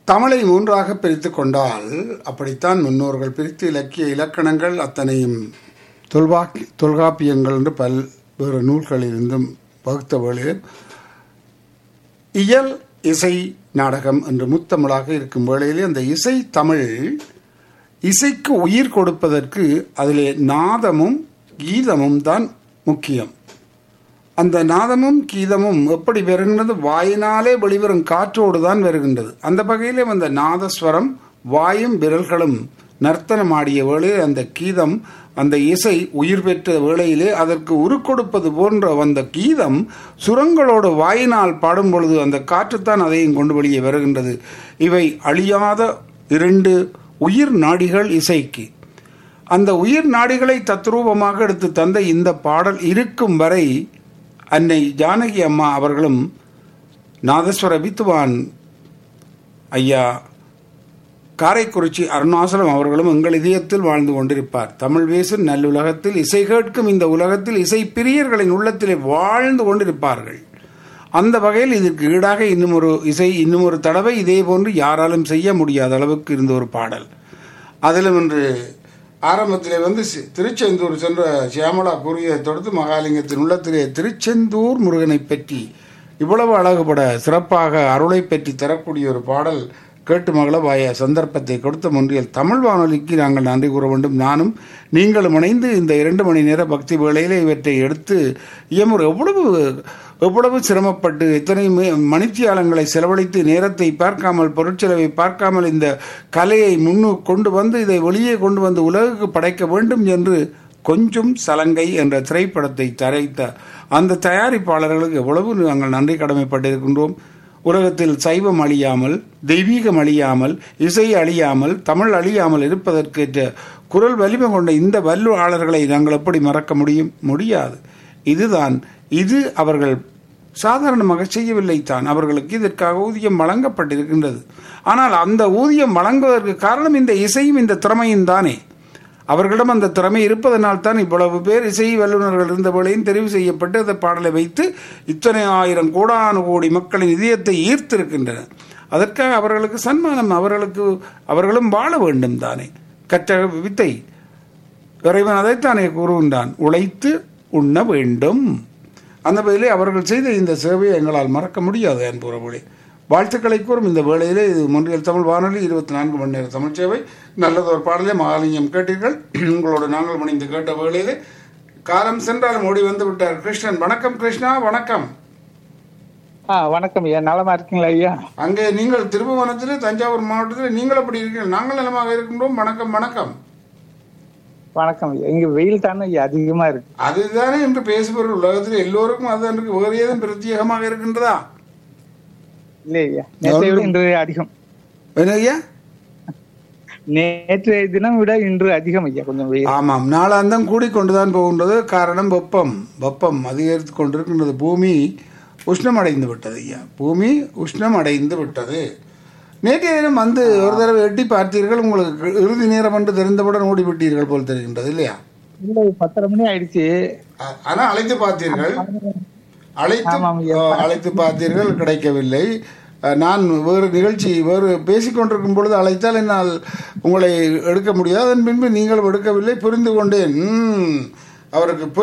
தமிழை மூன்றாக பிரித்து கொண்டால் அப்படித்தான் முன்னோர்கள் பிரித்து இலக்கிய இலக்கணங்கள் அத்தனையும் தொல்வாக்கி தொல்காப்பியங்கள் என்று பல்வேறு நூல்களிலிருந்தும் வகுத்த வேளையில் இயல் இசை நாடகம் என்று முத்தமிழாக இருக்கும் வேளையிலே அந்த இசை தமிழ் இசைக்கு உயிர் கொடுப்பதற்கு அதிலே நாதமும் கீதமும் தான் முக்கியம் அந்த நாதமும் கீதமும் எப்படி வருகின்றது வாயினாலே வெளிவரும் காற்றோடு தான் வருகின்றது அந்த வகையிலே அந்த நாதஸ்வரம் வாயும் விரல்களும் நர்த்தனமாடிய வேளையில் அந்த கீதம் அந்த இசை உயிர் பெற்ற வேளையிலே அதற்கு உருக்கொடுப்பது போன்ற அந்த கீதம் சுரங்களோடு வாயினால் பாடும் பொழுது அந்த காற்றுத்தான் அதையும் கொண்டு வெளியே வருகின்றது இவை அழியாத இரண்டு உயிர் நாடிகள் இசைக்கு அந்த உயிர் நாடிகளை தத்ரூபமாக எடுத்து தந்த இந்த பாடல் இருக்கும் வரை அன்னை ஜானகி அம்மா அவர்களும் நாதஸ்வர வித்துவான் ஐயா காரைக்குறிச்சி அருணாசலம் அவர்களும் எங்கள் இதயத்தில் வாழ்ந்து கொண்டிருப்பார் தமிழ் பேசும் நல்லுலகத்தில் இசை கேட்கும் இந்த உலகத்தில் இசை பிரியர்களின் உள்ளத்திலே வாழ்ந்து கொண்டிருப்பார்கள் அந்த வகையில் இதற்கு ஈடாக இன்னும் ஒரு இசை இன்னும் ஒரு தடவை இதே போன்று யாராலும் செய்ய முடியாத அளவுக்கு இருந்த ஒரு பாடல் அதிலும் இன்று ஆரம்பத்திலே வந்து சி- திருச்செந்தூர் சென்ற சியாமலா கூறியதை தொடர்ந்து மகாலிங்கத்தின் உள்ளத்திலே திருச்செந்தூர் முருகனை பற்றி இவ்வளவு அழகுபட சிறப்பாக அருளை பற்றி தரக்கூடிய ஒரு பாடல் கேட்டு மகளவாய சந்தர்ப்பத்தை கொடுத்த முன்றியல் தமிழ் வானொலிக்கு நாங்கள் நன்றி கூற வேண்டும் நானும் நீங்களும் இணைந்து இந்த இரண்டு மணி நேர பக்தி வேளையிலே இவற்றை எடுத்து இயமுறை எவ்வளவு எவ்வளவு சிரமப்பட்டு எத்தனை மி- மணித்தியாலங்களை செலவழித்து நேரத்தை பார்க்காமல் பொருட்செலவை பார்க்காமல் இந்த கலையை முன்னு கொண்டு வந்து இதை வெளியே கொண்டு வந்து உலகுக்கு படைக்க வேண்டும் என்று கொஞ்சம் சலங்கை என்ற திரைப்படத்தை தயாரித்த அந்த தயாரிப்பாளர்களுக்கு எவ்வளவு நாங்கள் நன்றி கடமைப்பட்டிருக்கின்றோம் உலகத்தில் சைவம் அழியாமல் தெய்வீகம் அழியாமல் இசை அழியாமல் தமிழ் அழியாமல் இருப்பதற்கேற்ற குரல் வலிமை கொண்ட இந்த வல்லுவாளர்களை நாங்கள் எப்படி மறக்க முடியும் முடியாது இதுதான் இது அவர்கள் சாதாரணமாக செய்யவில்லை தான் அவர்களுக்கு இதற்காக ஊதியம் வழங்கப்பட்டிருக்கின்றது ஆனால் அந்த ஊதியம் வழங்குவதற்கு காரணம் இந்த இசையும் இந்த திறமையும் தானே அவர்களிடம் அந்த திறமை இருப்பதனால் தான் இவ்வளவு பேர் இசை வல்லுநர்கள் இருந்த வேளையும் தெரிவு செய்யப்பட்டு அந்த பாடலை வைத்து இத்தனை ஆயிரம் கோடானு கோடி மக்களின் இதயத்தை ஈர்த்திருக்கின்றன அதற்காக அவர்களுக்கு சன்மானம் அவர்களுக்கு அவர்களும் வாழ வேண்டும் தானே கற்ற வித்தை இறைவன் அதைத்தானே கூறுகின்றான் உழைத்து உண்ண வேண்டும் அந்த வகையிலே அவர்கள் செய்த இந்த சேவையை எங்களால் மறக்க முடியாது என்பவர்களே வாழ்த்துக்களை கூறும் இந்த வேளையிலே இது மொன்றியல் தமிழ் வானொலி இருபத்தி நான்கு மணி நேர தமிழ் சேவை நல்லதொரு பாடலே மகாலிங்கம் கேட்டீர்கள் உங்களோடு நாங்கள் மணிந்து கேட்ட வேளையிலே காலம் சென்றாலும் ஓடி வந்து விட்டார் கிருஷ்ணன் வணக்கம் கிருஷ்ணா வணக்கம் ஆ வணக்கம் ஐயா நலமா இருக்கீங்களா ஐயா அங்கே நீங்கள் திருபுவனத்திலே தஞ்சாவூர் மாவட்டத்தில் நீங்கள் எப்படி இருக்கீர்கள் நாங்கள் நலமாக இருக்கின்றோம் வணக்கம் வணக்கம் வணக்கம் ஐயா இங்க வெயில் தானே ஐயா அதிகமா இருக்கு அதுதானே இன்று பேசுபவர் உலகத்தில் எல்லோருக்கும் அதுதான் இருக்கு வேறு ஏதும் பிரத்யேகமாக இருக்கின்றதா இல்ல ஐயா நேற்றை விட இன்று அதிகம் என்ன ஐயா நேற்றைய தினம் விட இன்று அதிகம் ஐயா கொஞ்சம் வெயில் ஆமாம் நாளாந்தம் கூடிக்கொண்டுதான் போகின்றது காரணம் வெப்பம் வெப்பம் அதிகரித்து கொண்டிருக்கின்றது பூமி உஷ்ணம் அடைந்து விட்டது ஐயா பூமி உஷ்ணம் அடைந்து விட்டது நேற்றைய தினம் வந்து ஒரு தடவை எட்டி பார்த்தீர்கள் உங்களுக்கு இறுதி நேரம் என்று தெரிந்தவுடன் ஓடிவிட்டீர்கள் போல் தெரிகின்றது இல்லையா இல்ல பத்தரை மணி ஆயிடுச்சு ஆ- ஆனால் அழைத்து பார்த்தீர்கள் அழைத்து ஆமாம் ஐயா. ஆ, அழைத்து பார்த்தீர்கள் கிடைக்கவில்லை ஆ, நான் வேறு நிகழ்ச்சி வேறு பேசிக்கொண்டிருக்கும் பொழுது அழைத்தால் என்னால் உங்களை எடுக்க முடியாது அதன் பின்பு நீங்களும் எடுக்கவில்லை புரிந்து கொண்டேன் ம், அவருக்கு